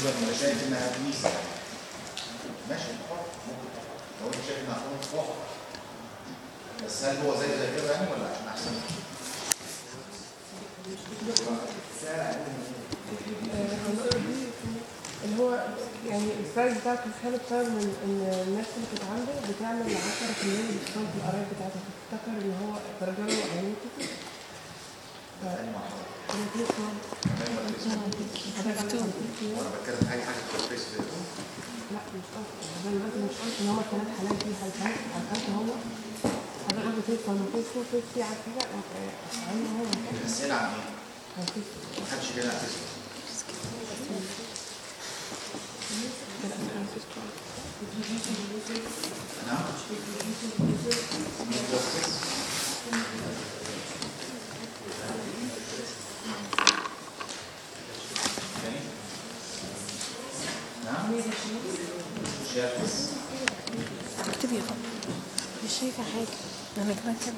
بالنسبه لي انا شايف انها ميزه ماشي حر ممكن لو انت شايف انها حر حر بس هل هو زي زي كده يعني ولا عشان احسن؟ اللي هو يعني البرايس بتاعته مش حلو بسبب ان إن الناس اللي كانت عنده بتعمل 10% ديسكاونت في القرايب بتاعتها تفتكر ان هو ترجمه عينته أي مرحلة. انا في اسمه حضرتك وانا بتكلم اي حاجه في الفيس ده لا مش قصدي زي ما انت مش قلت ان هما ثلاث حالات دي حالتين حالتين هو حضرتك بتدخل من فيس تو فيس تي على كده عين هو الاسئله عن ايه؟ عن فيس ما حدش بينا على الفيس نعم تاني؟ نعم شاكس اكتبي يا فندم مش شايفة حاجة أنا كمان كده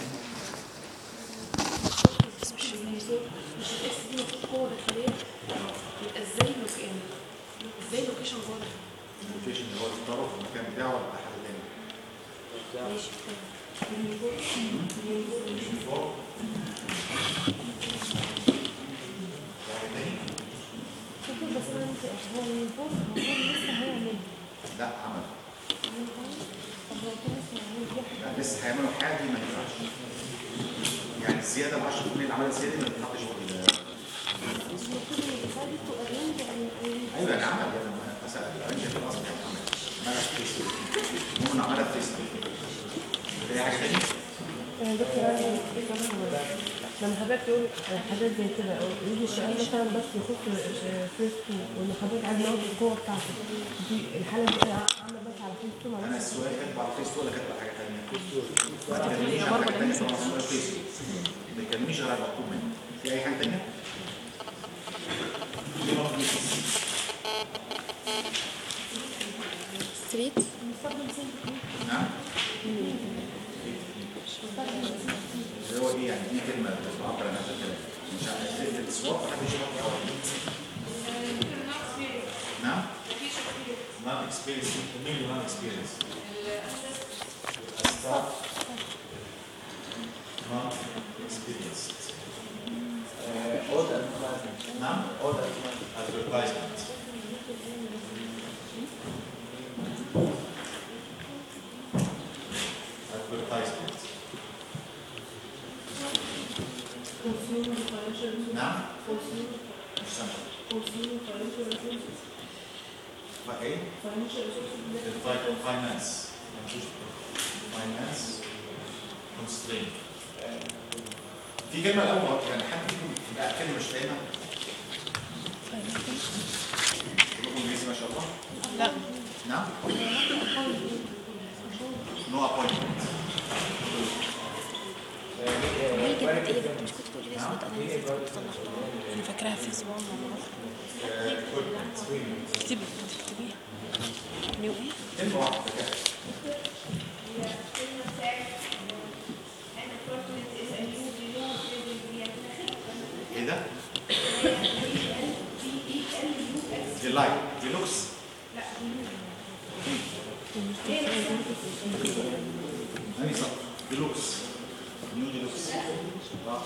بس مش شايفة مش الاس دي المفروض قوه داخليه يبقى ازاي لوك ان ازاي لوكيشن جوه داخليه اللوكيشن اللي هو اختاره في المكان بتاعه ولا بتاع حد تاني؟ ماشي واحد تاني؟ فكرة بس انا انت هو الفور هو لسه هيعمل لا عمل طب هو كان لسه هيعمل فيها حاجة لا لسه هيعملوا حاجه دي ما ينفعش يعني الزياده ال 10% اللي عملها الزياده ما تتحطش في ال- مش المفروض ان الرسالة تبقى رينج يعني ايوه يعني عمل يعني ما مثلا الرنجه في الاصل يعني عمل عملها في فيسبوك ممكن عملها في فيسبوك في حاجه تانيه؟ يعني دكتور انا لما حضرتك تقول حاجات زي كده او يجي السؤال مثلا بس يخص فيس 2 وان حضرتك عايز نقطة القوة بتاعته دي الحالة دي عاملة بس على فيس 2 انا معلش السؤال كاتبه على فيسبوك ولا كاتبه على حاجه تانيه؟ ما تكلمنيش عن حاجه تانيه طبعا السؤال فيسبوك ما تكلمنيش غير على المطلوب مني في اي حاجه تانيه؟ في نقطة ميسيس. ستريت نعم اللي هو ايه يعني دي كلمه بتعبر عن هذا الكلام مش عارف السواق محدش يعرف نعم not experience really not experience staff not experienced نعم advertisement advertisement نعم مش سامع ايه الفاينانس فاينانس كونسترين في كلمه الاول يعني حد فيكم لا كلمه مش فاهمها كلكم انجليزي ما شاء الله لا نعم نو ابوينتمنت هي كانت ايه مش كنت بقولي لي اسود انا نسيت كنت طلعت انا فاكراها في اسبوع اكتبي اكتبيها نيو ايه كلمه واحده كده. ايه ده؟ ديلايت ديلوكس أنهي صح؟ ديلوكس نيو ديلوكس صح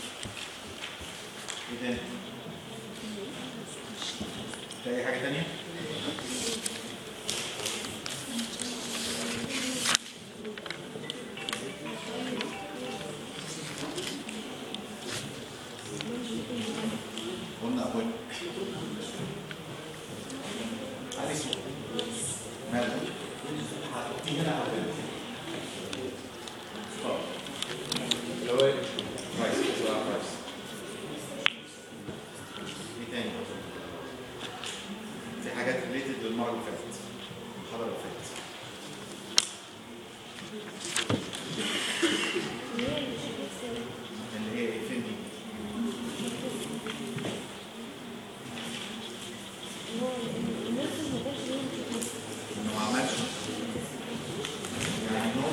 ايه تاني؟ في أي حاجة تانية؟ قلنا أبوين علي سوق ماله؟ هتحطيه هنا أبوين طب اللي هو ايه؟ رايس بسرعة رايس ايه تاني؟ في حاجات ريليتد للمرة اللي فاتت المحاضرة اللي فاتت اللي هي ايه فين دي؟ انه ما عملش يعني نو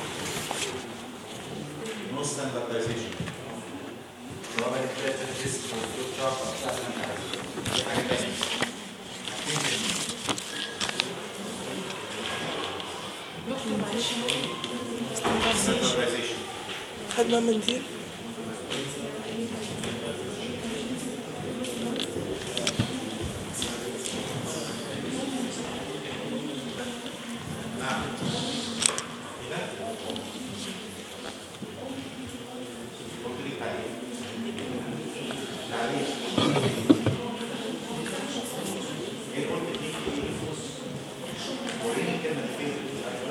نو ستاندردايزيشن سواء بقى كده في الريسك والفلوت شارت او بتاع اللي انت عايزه دي حاجه تانيه خد معاه منديل قلت لك تعليق تعليق ايه قلت دي وريني الكلمه دي فين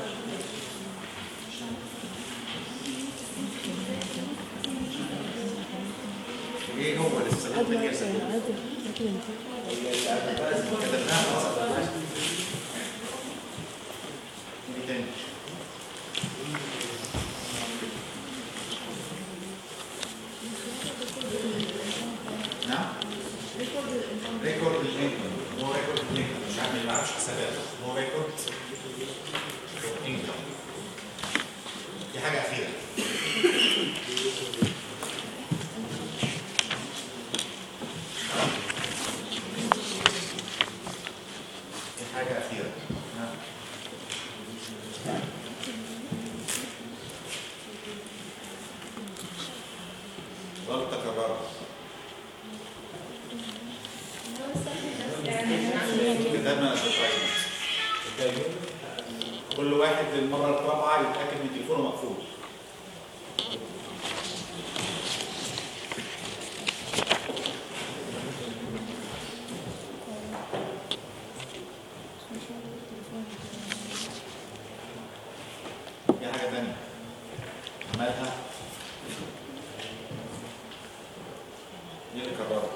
ايه هو اللي استخدمت عادي الكلمه مثلا عادي لكن انت كتبناها خلاص ايه تاني نعم ريكورد الانكم نو ريكورد الانكم مش عارف ما اعرفش حسابات نو ريكورد انكم دي حاجه اخيره دي حاجه اخيره نعم غلطه كررت كتبنا كل واحد للمرة الرابعة يتأكد من تليفونه مقفول دي حاجة تانية عملها دي اللي كررت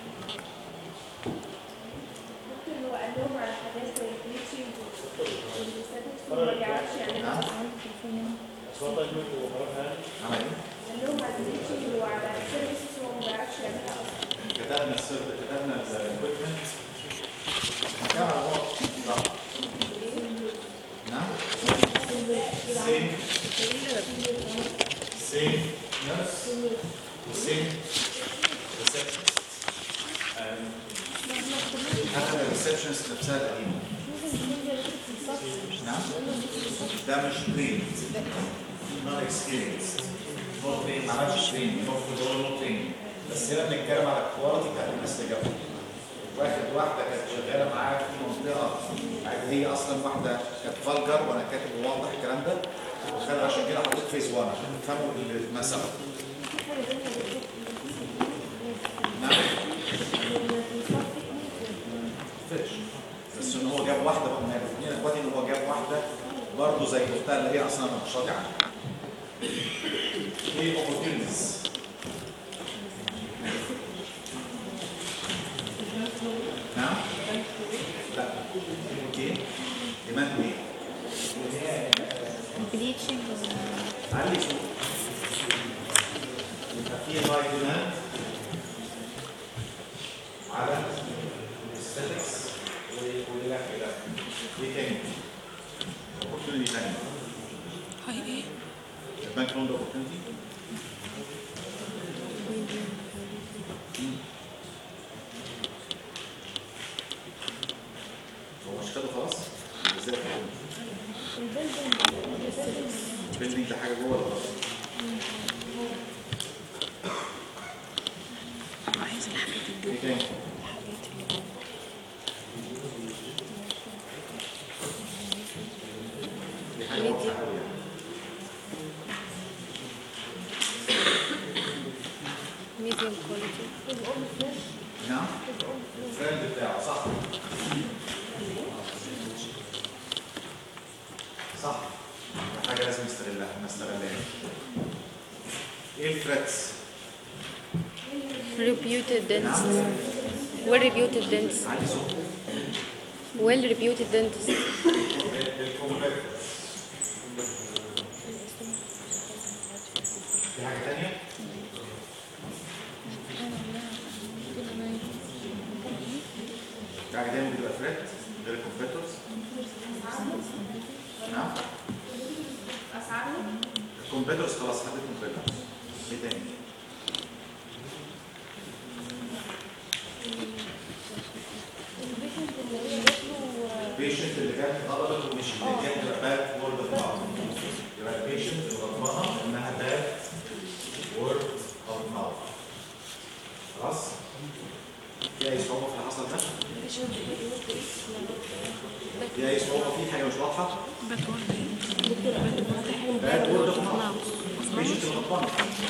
ممكن هو قال لهم على حاجات زي البليتشنج والستاتكس وما رجعتش يعملها نعم عمل ايه؟ قال لهم على البليتشنج وعلى السيرفيسز وما رجعتش يعملها اصلا كتبنا السر كتبنا الاكويبمنت كتبنا على الوقت صح نعم سين سين نفس وسين ريسبشنست حتى الريسبشنست نفسها القديمه نعم ده مش ترين نوت اكسبيرينس نوت ترين معرفش ترين المفروض هو نوت ترين بس هنا بنتكلم على الكواليتي بتاعت الناس اللي جابها واحد واحده كانت شغاله معايا في منطقه هي اصلا واحده كانت فالجر وانا كاتب واضح الكلام ده وخد عشان كده حطيت فيس 1 عشان تفهموا المسألة نعم فيش بس ان هو جاب واحده بقى من الاثنين اخواتي ان هو جاب واحده برضه زي اختها اللي هي اصلا مش راضي عنها ايه اوبورتيونيتيز نعم لا اوكي ديماند ايه البليتشنج علي صوت يبقى في هاي ديماند على الستاتكس والى كده ايه تاني؟ اوبورتيونيتي تاني هاي ايه البنك لون اوبورتيونيتي هو مش كده خلاص؟ ازاي البيلدينج ده حاجه جوه ولا بره؟ عايز الحاجات ايه اللي تاني؟ الحاجات اللي جوه. دي حاجه واضحه قوي يعني ميديوم كواليتي نعم الفريند بتاعه صح صح حاجه لازم نستغلها ما استغلهاش ايه الثريتس reputed dentist well reputed dentist عندي صوت well reputed dentist الكومبيترز في حاجه ثانيه في حاجه ثانيه بتبقى ثريت غير الكومبيترز نعم اسعارهم الكمبيوترز خلاص حددت كمبيوترز ايه تاني؟ البيشنت اللي جت غلطت ومش اللي جت تبقى باد وورد اوف ماوث يبقى البيشنت اللي غلطانه انها باد يا ايه هو في حاجه مش واضحه دكتور في حاجه باد مضايقة. وورد اوف ماوث بيشنت الغضبان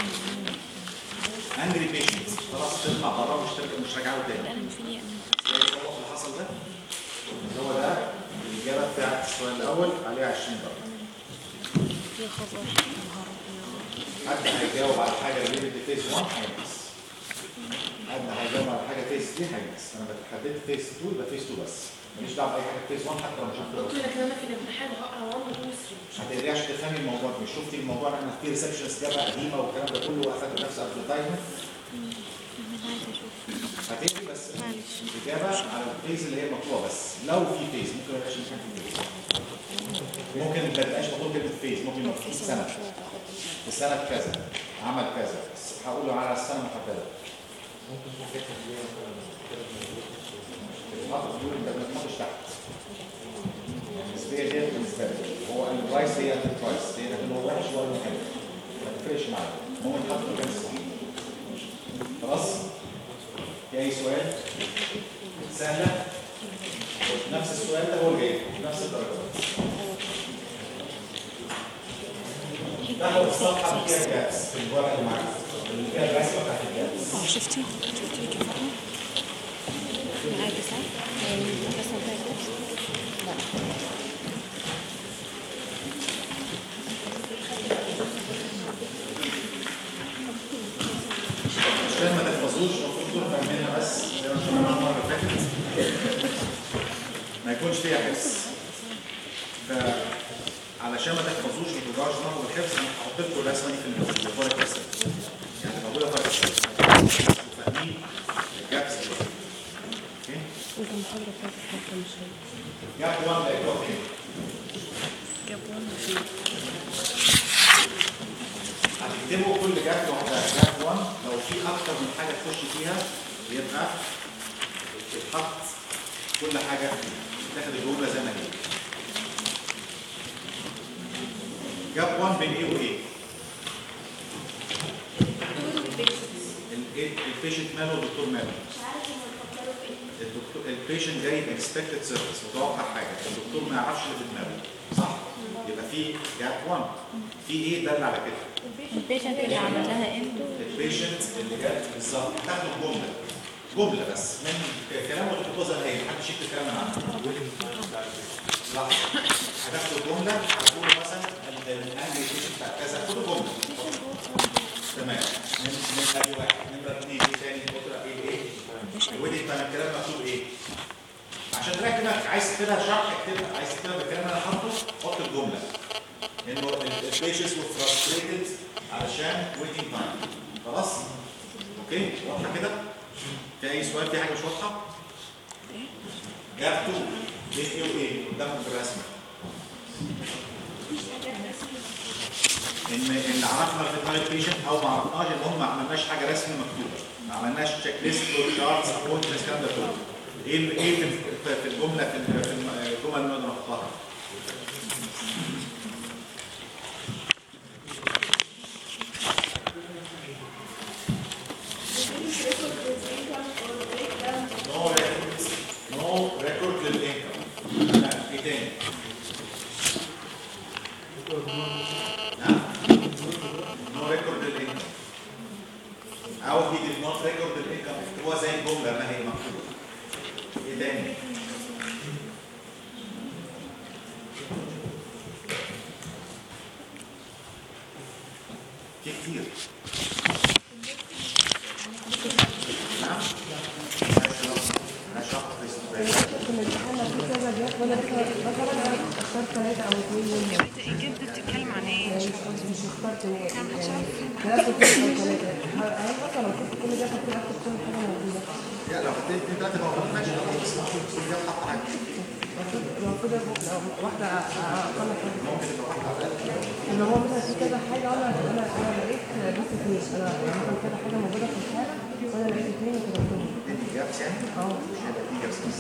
انجري بيشنت خلاص تطلع بره مش ترجع مش راجعه له تاني القلم فيه ايه الصوت اللي حصل ده هو ده الاجابه بتاعت السؤال الاول عليه 20 درجه يا خبر يا نهار أبيض. حد هيجاوب على حاجه ريليتد فيس 1 هينقص حد هيجاوب على حاجه فيس 3 هينقص انا حددت فيس 2 يبقى فيس 2 بس ماليش دعوه باي حاجه فيس 1 حتى لو مش دكتور هتقرا لكن انا في الامتحان هقرا 1 و 2 و 3 مش هتقدري عشان تفهمي الموضوع مش شفتي الموضوع ان انا في ريسبشنز جابها قديمه والكلام ده كله واخدت نفس ادفرتايزمنت أنا عايزة أشوف هتقري بس معلش. الاجابه على الفيز اللي هي مطلوبه بس لو في فيز ممكن ما يبقاش مكان في فيز ممكن ما تبقاش مطلوب كلمه فيز ممكن يبقى في سنه في سنه كذا عمل كذا بس هقوله على السنه محدده الخط بيقول انت ما تحطش تحت النسبيه دي بالنسبه لك هو البرايس هي البرايس هي لكن هو وحش ولا حلو ما تفرقش معايا ممكن تحط مكان الصح خلاص في اي سؤال سهله نفس السؤال ده هو اللي جاي نفس الدرجات تاخد الصفحه اللي فيها الجابس في الورقه اللي معاك اللي فيها الرسمه بتاعت الجابس اه شفتي شفتي كيف فاهمة معايا تسعة بس ما تعرفش لا عشان ما تحفظوش المفروض تكونوا فاهمينها بس زي ما شفنا المره اللي فاتت ما يكونش فيها حفظ فعلشان ما تحفظوش ما ترجعوش تاخدوا الحفظ انا هحط لكم الرسمه دي في الورق بس يعني موجوده في الرسمه فاهمين الجابس دي. اوكي انت المحاضرة بتاعتك حتى مش هي جاب 1 لقيتوها فين؟ جاب وانا فيه هتكتبوا كل جاب لوحدها جاب 1 لو في اكتر من حاجه تخش فيها يبقى تتحط كل حاجه تاخد الجمله زي ما هي جاب 1 بين ايه وايه؟ البيشنت ماله والدكتور ماله مش عارف هم بيفكروا في ايه الدكتور البيشنت جاي باكسبكتد سيرفيس متوقع حاجه الدكتور ما يعرفش اللي في دماغه صح؟ يبقى في جاب 1 في ايه دل على كده؟ البيشنت اللي عملتها انتوا البيشنت اللي جت بالظبط تاخد جمله جمله بس من كلام الدكتور زي ما هي محدش يكتب كلام من عنها لا هتاخدوا جمله هتقول مثلا الانجلي بيشنت بتاع كذا خدوا جمله تمام من من ادي واحد نمره اثنين ايه تاني بكره ايه ايه ودي يبقى الكلام مكتوب ايه عشان تريح دماغك عايز تكتبها شرح اكتبها عايز تكتبها بالكلام اللي انا حاطه حط الجمله انه البيشنتس were frustrated علشان waiting time خلاص اوكي واضحه كده في اي سؤال في حاجه مش واضحه جاب 2 بين ايه وايه قدامكم في الرسمه ان اللي عرفنا في دماغ البيشنت او ما عرفناش المهم ما عملناش حاجه رسمي مكتوبه ما عملناش تشيك ليست شارتس ابوينتمنتس الكلام ده كله ايه ال- ايه في في- في الجمله في ال- في الجمل اللي نقدر نحطها نو ريكورد نو ريكورد للانكم ايه تاني؟ نو ريكورد للانكم او he did not record الانكم اكتبوها زي الجمله ما هي مكتوبه ايه تاني؟ في كتير نعم انا شرحت في السؤال في الامتحان لو في كذا جاب وانا لسه مثلا اخترت ثلاثة او اثنين منهم الجد بتتكلم عن ايه؟ يعني مش مش اخترت يعني ثلاثة او ثلاثة هل مثلا لو كنت كل ده كنت اكتب كل حاجة موجودة لا لو حطيت اثنين ثلاثة موجود ماشي لو بس مش جاب حط حاجة المفروض المفروض واحدة اقل حاجة ممكن تبقى واحدة على الأقل ان هو مثلا في كذا حاجة انا انا انا لقيت بس اثنين انا يعني مثلا كذا حاجة موجودة في الحالة وانا لقيت اثنين وكتبتهم انت جابس يعني اه مش هيبقى في جابس بس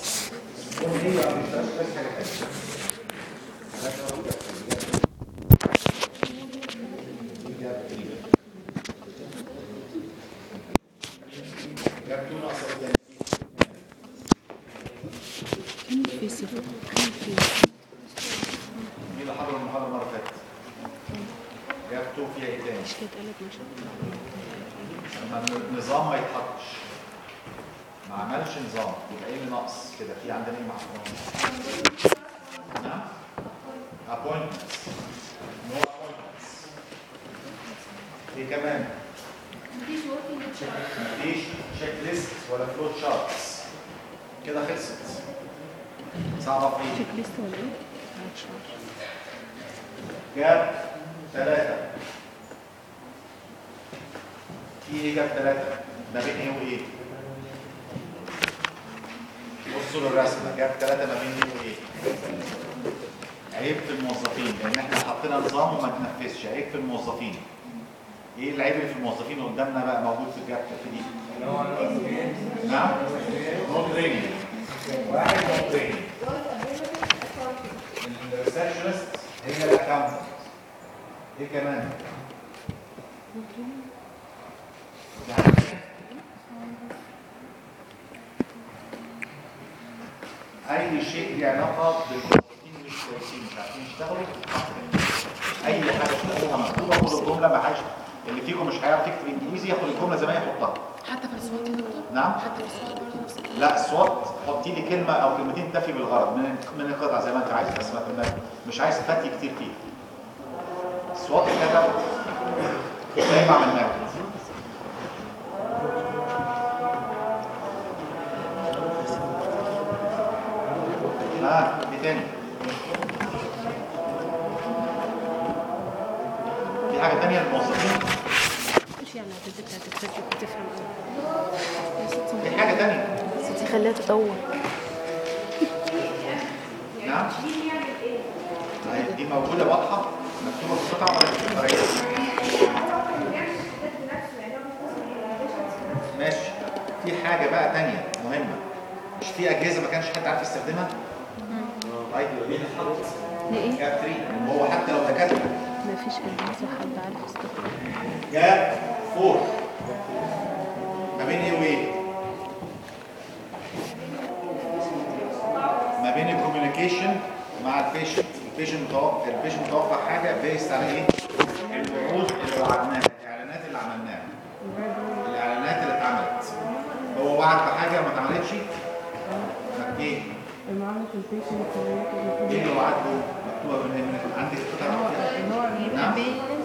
هي مش بس حاجة تانية جاب 2 فيها ايه تاني؟ مش كده قالت مش لما النظام ما يتحطش ما عملش نظام يبقى ايه اللي ناقص كده في عندنا ايه مع نعم appointments no appointments ايه كمان مفيش working chart. مفيش تشيك ليست ولا فلو شارتس كده خلصت صعبه في ايه تشيك ليست ولا ايه؟ معرفش جاب ثلاثة في ايه جاب ثلاثة ما بين ايه وايه بصوا للرسمة جاب ثلاثة ما بين ايه وايه عيب في الموظفين لان احنا حطينا نظام وما تنفذش عيب في الموظفين ايه العيب اللي في الموظفين قدامنا بقى موجود في الجاب في دي نعم نو تريننج واحد نو تريننج الريسبشنست هي الاكونت ايه كمان اي شيء له علاقه بالموظفين مش كويسين مش عارفين يشتغلوا اي حاجه تلاقوها مكتوبه خد الجمله ما حاجه اللي فيكم مش هيعرف يكتب انجليزي ياخد الجمله زي ما هي يحطها حتى في الصوت يا دكتور نعم حتى في الصوت برضه نفس الكلام. لا صوت حطي لي كلمه او كلمتين تفي بالغرض من من القطعه زي ما انت عايز بس ما ما- مش عايز تفتي كتير فيه صوت كتب زي ما عملناه ها ايه تاني في حاجه تانيه للموظفين ايش يعني هتذكر هتكتب تفهم في حاجه تانيه ستي خليها تدور نعم طيب دي موجودة واضحة مكتوبة في القطعة ولا في الطريقة؟ ماشي في حاجة بقى تانية مهمة مش في أجهزة ما كانش حد عارف يستخدمها؟ طيب يبقى مين اللي حط؟ ليه؟ جاب 3 هو حتى لو دكاترة ما فيش أجهزة حد عارف يستخدمها جاب 4 ما بين ايه وايه؟ ما بين الكوميونيكيشن مع البيشنت البيشنت متوقع البيشنت متوقع حاجه بيست على ايه؟ الوعود اللي وعدناها الاعلانات اللي عملناها الاعلانات اللي اتعملت هو وعد بحاجه ما اتعملتش ايه؟ المعاملة البيشنت اللي ايه اللي وعده مكتوبه من من عندك قطعه اللي هو نعم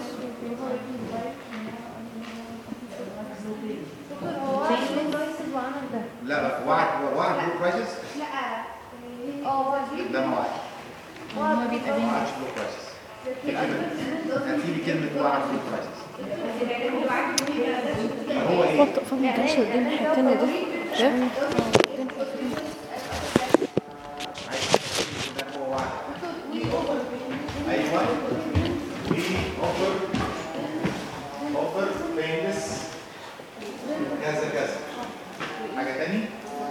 هو invoices وعمل ده لا لا وعد وعد بلو برايسز لا اه ده ما وعد هو بيبقى ما وعدش بلو برايسز هتجيبي كلمه وعد بلو برايسز هو ايه؟ فضل فضل ما كانش قدام الناحية التانية ده ايه؟ ده هو وعد ايوه we offer offer painless كذا كذا حاجه تاني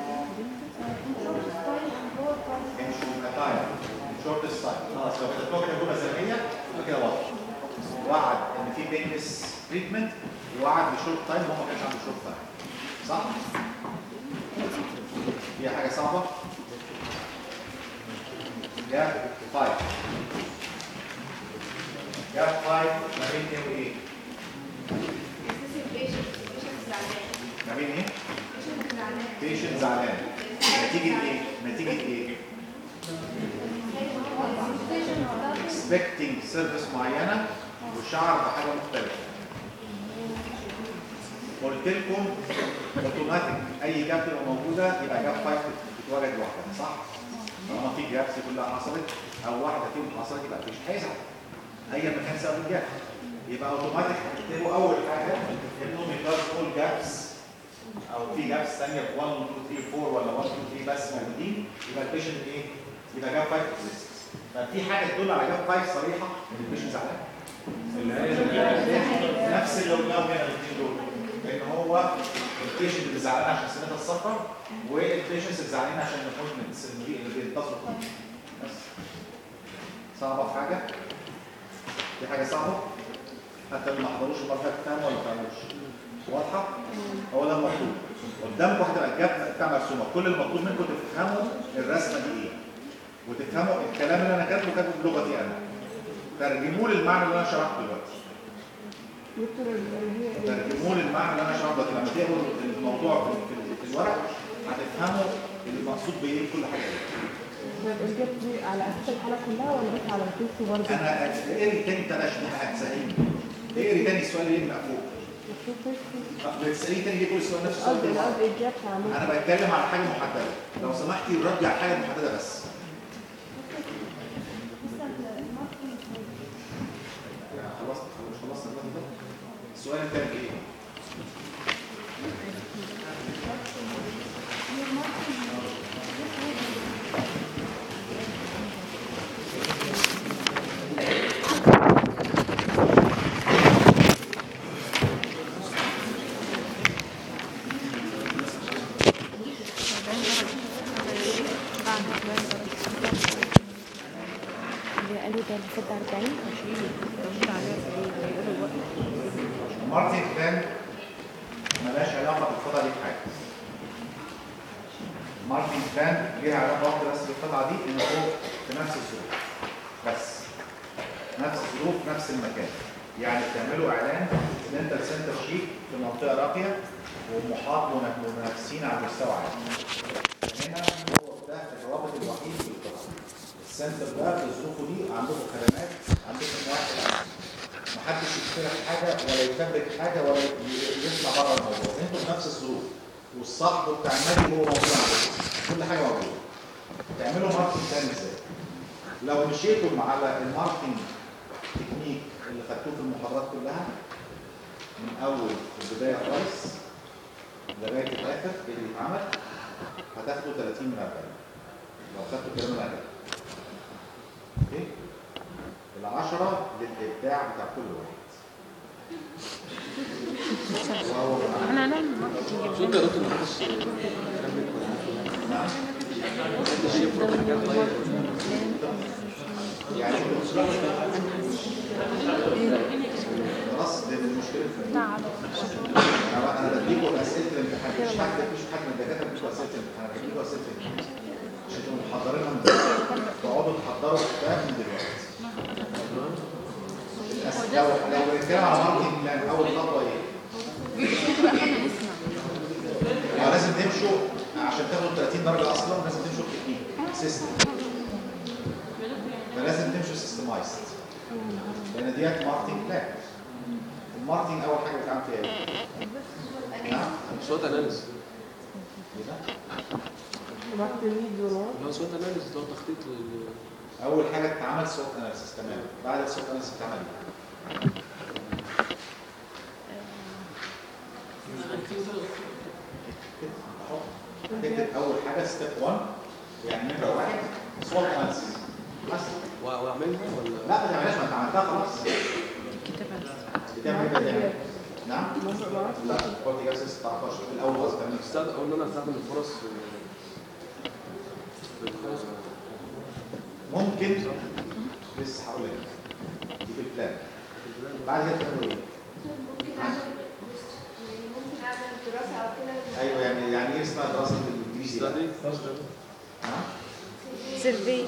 امشوا كتايم شورت ستايل خلاص لو كتبتوها كده جمله زمنيه يبقى كده واضح وعد ان في بينلس تريتمنت ووعد بشورت تايم وهو ما كانش عنده شورت تايم صح؟ هي حاجه صعبه جاب 5 جاب 5 ما بين ايه وايه؟ ما بين ايه؟ بيشنت زعلان نتيجة ايه؟ نتيجة ايه؟ expecting سيرفيس معينة وشعر بحاجة مختلفة قلت لكم اوتوماتيك اي جاب تبقى موجودة يبقى جاب 5 بتتواجد لوحدها صح؟ طالما في جابس كلها حصلت او واحدة فيهم حصلت يبقى مفيش هيزعل اي مكان سبب الجاب يبقى اوتوماتيك هتكتبوا اول حاجة انه because all gaps او في جابس ثانيه في 1 2 3 4 ولا 1 2 3 بس موجودين يبقى البيشنت ايه؟ يبقى جاب 5 اكزيست ففي حاجه تدل على جاب 5 صريحه ان البيشنت زعلان نفس اللي قلناه هنا الاثنين دول لان هو البيشنت اللي زعلان عشان سنتها الصفراء والبيشنتس اللي زعلانين عشان الابوينتمنتس اللي بينتصروا فيه بس صعبه في حاجه؟ دي حاجه صعبه؟ حتى اللي ما حضروش المره اللي فاتت فاهموا ولا ما فهموش؟ واضحه؟ هو ده المطلوب قدامكم هتبقى الجاب بتاع مرسومه كل المطلوب منكم تفهموا الرسمه دي ايه وتفهموا الكلام اللي انا كاتبه كاتبه بلغتي انا ترجموه للمعنى اللي انا شرحته دلوقتي دكتور اللي هي ترجموا لي المعنى اللي انا شرحته لما تقروا الموضوع في, في, في الورق هتفهموا المقصود بايه في كل حاجه طيب الجاب دي على اساس الحاله كلها ولا بس على الكيس برضه؟ انا اقري تاني بلاش دي هتساليني اقري تاني السؤال اللي يبقى فوق مكتوب كيس بتساليه تاني ليه كل السؤال نفس السؤال قصدي تاني قصدي الجاب عامل انا بتكلم على حاجه محدده لو سمحتي ردي على حاجه محدده بس خلاص مش خلصنا الوقت ده السؤال التاني ايه اللي قالوا ده المفروض 40 مارتن كان ملهاش علاقه بالقطعه دي بحاجه مارتن كان ليها علاقه واحده بس بالقطعه دي ان هو في نفس الظروف بس نفس الظروف نفس المكان يعني بتعملوا اعلان دنتال سنتر شيك في منطقه راقيه ومحاط ومنافسين على مستوى عالي هنا هو ده الرابط الوحيد في القطعه السنتر ده بظروفه دي عندكم خدمات عندكم واحد محدش يخترع حاجه ولا يفبرك حاجه ولا ي- يطلع بره الموضوع انتوا في نفس الظروف والصحب بتاع النادي هو موجود عندكم كل حاجه موجوده تعملوا ماركتنج تاني ازاي لو مشيتوا مع الماركتنج تكنيك اللي خدتوه في المحاضرات كلها من اول البدايه خالص لغايه الاخر اللي اتعمل هتاخدوا 30 من 40 لو خدتوا كلام الادب اوكي العشرة للإبداع بتاع كل واحد وهو احنا هنعمل ماركتنج شو انت يا دكتور محدش نعم يعني خلاص دي المشكلة تعب انا انا بديكم اسئله الامتحان مش حد مش حد من الدكاتره بيديكوا اسئله الامتحان انا بديكوا اسئله الامتحان عشان تبقوا محضرينها من دلوقتي تقعدوا تحضروا الكتاب من دلوقتي الأس- لو لو بنتكلم على ماركتنج بلان اول خطوه ايه؟ يعني لازم تمشوا عشان تاخدوا 30 درجه اصلا لازم تمشوا بتكنيك سيستم فلازم تمشوا سيستمايزد لان ديت ماركتنج بلان الماركتنج اول حاجه بتعمل فيها ايه؟ نعم سوات اناليز ايه ده؟ رحت ميد دولار اللي هو سوات اناليز اللي هو تخطيط لل اول حاجه تتعمل سوت اناليسيس تمام بعد السوت اناليسيس بتعمل ايه؟ تكتب اول حاجه ستيب 1 يعني نمره واحد سوت اناليسيس مثلا و- واعملها ولا لا ما تعملهاش ما انت عملتها خلاص بتعمل ايه بقى تعمل؟ نعم؟ لا قلت جاب 16 في الاول خالص تعمل استخدم او ان انا استخدم الفرص في في ال- ممكن لسه هقول لك دي في البلان بعد كده تعملوا ايه؟ ممكن اعمل يعني ممكن اعمل دراسة او كده ايوه يعني يعني ايه اسمها دراسه بالانجليزي؟ بقى؟ study نعم؟ سيرفي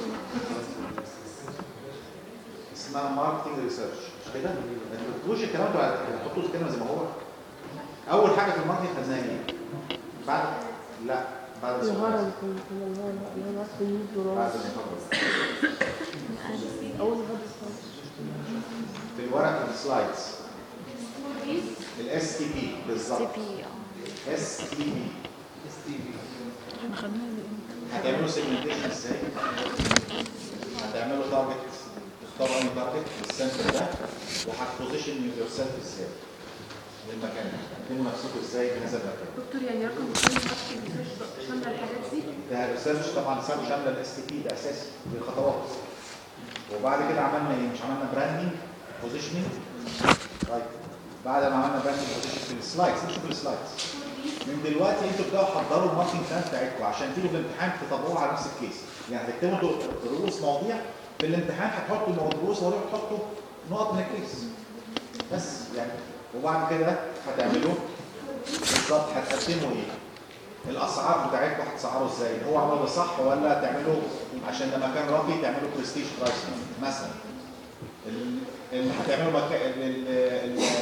اسمها ماركتنج ريسيرش مش كده؟ ما تكتبوش الكلام ده تحطوه الكلمه زي ما هو اول حاجه في الماركتنج خدناها ايه؟ بعد لا بعد السؤال الهرم كنا كنا الهرم اللي هو رحت ميد دولار بعد المحاضره اول غدا خالص في الورق السلايدز الاس تي بي سي بالظبط بي اه اس تي بي احنا خدناها هتعملوا سيجمنتيشن ازاي؟ هتعملوا تارجت تختاروا انهي تارجت السنتر ده وهتبوزيشن يور سيلف ازاي؟ للمكان ده هتقدموا نفسكم ازاي في هذا المكان؟ دكتور يعني رقم اثنين ماركتنج ريسيرش شامله الحاجات دي ده ريسيرش طبعا سام شامله الاس تي بي ده اساسي دي خطوات وبعد كده عملنا ايه؟ مش عملنا براندنج بوزيشننج طيب بعد ما عملنا براندنج بوزيشننج في السلايدز نشوف السلايدز من دلوقتي انتوا بتبداوا تحضروا الماركتنج بلان بتاعتكم عشان تيجوا في الامتحان تطبقوها على نفس الكيس يعني هتكتبوا انتوا رؤوس مواضيع في الامتحان هتحطوا رؤوس مواضيع وتحطوا نقط من الكيس بس يعني وبعد كده هتعملوا بالظبط هتقدموا ايه؟ الاسعار بتاعتكم هتسعروا ازاي؟ هو عمل ده صح ولا تعملوا عشان لما كان راقي تعملوا برستيج برايس مثلا ال- اللي هتعملوا مكان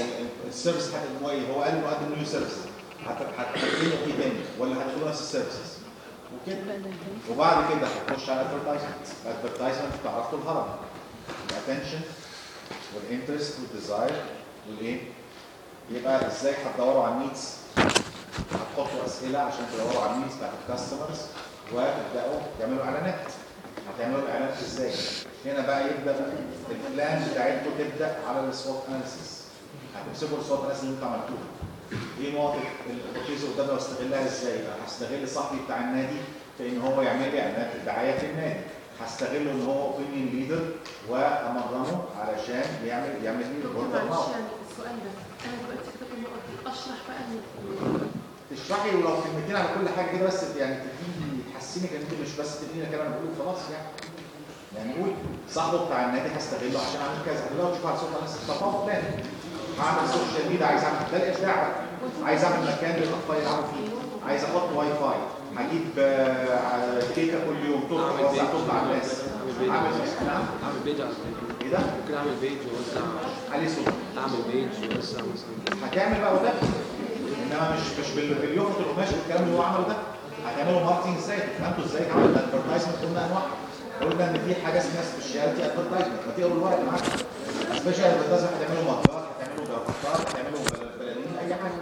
السيرفيس هتقدموها ايه هو قال انه قدم نيو سيرفيس هتقدموا ايه تاني ولا هتقولوا نفس السيرفيسز وكده وبعد كده هتخش على الادفرتايزمنت الادفرتايزمنت تعرفوا الهرم الاتنشن والانترست والديزاير والايه يبقى ازاي هتدوروا على النيدز هتحطوا اسئله عشان تدوروا على النيدز بتاعت الكاستمرز وتبداوا تعملوا اعلانات هتعملوا الاعلانات ازاي هنا بقى يبدا البلان بتاعتكم تبدا على السوات اناليسيس هتمسكوا السوات اناليسيس اللي انتوا عملتوه ايه نقط التركيز قدامي واستغلها ازاي بقى هستغل صاحبي بتاع النادي في ان هو يعمل لي اعلانات دعايه في النادي هستغله ان هو اوبينيون ليدر وامرنه علشان يعمل يعمل لي دكتور الورد معلش اوف يعني السؤال ده انا دلوقتي كتبت النقط دي اشرح بقى ال- تشرحي ولو كلمتين على كل حاجه كده بس يعني تديني تحسيني كان انت مش بس تديني كلام انا بقوله خلاص يعني يعني قول صاحبه بتاع النادي هستغله عشان اعمل كذا دلوقتي تشوف على صوت الناس طبعا بلان هعمل سوشيال ميديا عايز اعمل ده الابداع بقى عايز اعمل مكان للاطفال يلعبوا فيه عايز احط واي فاي هجيب آه، كيكه كل يوم تورته أعمل اوزع بيت. تورته على الناس أعمل بيت. اعمل نعم اعمل بيج على الفيسبوك. ايه ده؟ ممكن اعمل بيج واوزع عليه صوت اعمل بيج واوزع مثلا هتعمل بقى وده انما مش مش بال- باليوفط القماش والكلام اللي هو عمله ده هتعملوا ماركتنج ازاي تفهموا ازاي تعملوا الادفرتايزمنت قلنا انواعها قلنا ان في حاجه اسمها سبيشاليتي ادفرتايزمنت ما تقروا الورق اللي معاكم سبيشال ادفرتايزمنت هتعملوا ماركات هتعملوا جرافطات هتعملوا بل- بلالين اي حاجه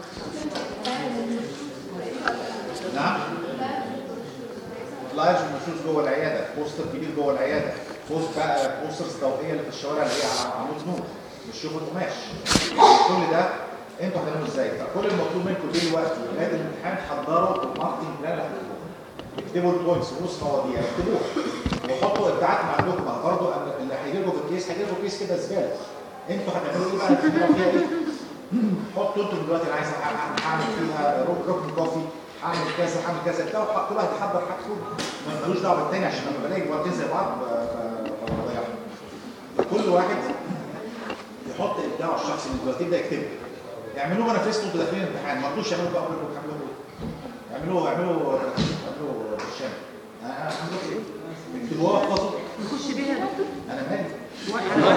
نعم فلايرز ومشوش جوه العياده بوستر كبير جوه العياده بوست بقى بوسترز ضوئيه اللي في الشوارع اللي هي على عمود نور مش شغل قماش كل ده انتوا هتعملوا ازاي فكل المطلوب منكم دلوقتي لغايه الامتحان تحضروا الماركتنج بلان اللي هتكتبوه اكتبوا البوينتس ونص مواضيع اكتبوها وحطوا ابداعات مع عندكم برضه اللي هيجي لكم في الكيس هيجي لكم كيس كده زباله انتوا هتعملوا ايه بقى هتعملوا فيها ايه؟ حطوا انتوا دلوقتي انا عايز أع- هعمل فيها رو- ركن كوفي هعمل كذا هعمل كذا بتاع وح- كل واحد يحضر حاجته ما ملوش دعوه بالتاني عشان لما بلاقي ورقتين زي بعض ب- ب- بضيعهم كل واحد يحط ابداعه الشخصي من دلوقتي يبدا يكتبه اعملوه مانيفيستو انتوا داخلين الامتحان ما رضوش يعملوا بقى قبل ما تعملوا اعملوا اعملوا اعملوا بالشام انا هعمل لكم ايه؟ اكتبوها واحفظوا نخش بيها يا دكتور انا مالي انا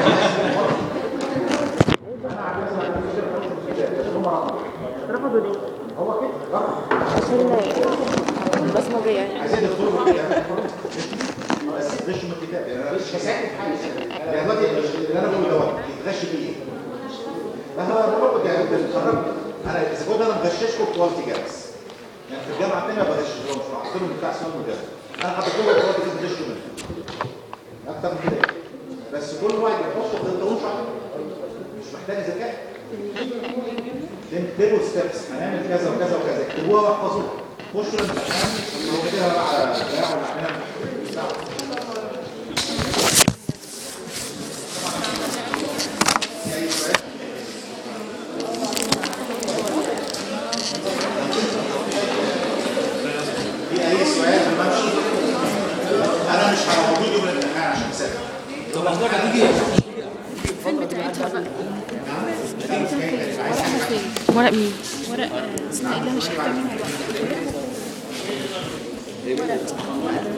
عايز اعمل كده هم رفضوا رفضوا ليه؟ هو كده رفض عشان البصمجة يعني عايزين يدخلوا في الكتاب بس غش من الكتاب يعني انا مش هساعد في حاجه يعني دلوقتي اللي انا بقوله دوت يتغش فيه ايه؟ لا هو بقول يعني بتخرج انا اذا كنت انا مغششكم كواليتي جابس يعني في الجامعه الثانيه ما بغششهمش حاطط لهم بتاع سؤال مجرد انا حاطط لهم كواليتي جابس بغشوا منه اكتر من كده بس كل واحد يحط ما تقدروش عليه مش محتاج ذكاء تكتبوا ستيبس هنعمل كذا وكذا وكذا اكتبوها واحفظوها خشوا الامتحان وكده بقى على بتاع ولا اعملها بتاع. في أي سؤال؟ في اي سؤال في الممشي؟ انا مش هوجود يوم الامتحان عشان اسافر طب حضرتك هتيجي فين بتاعتها بقى لا مش جاي عايز ورقها فين؟ ورق مين؟ ورق آه، اسمها ايه اللي مش هكتب منها الوقت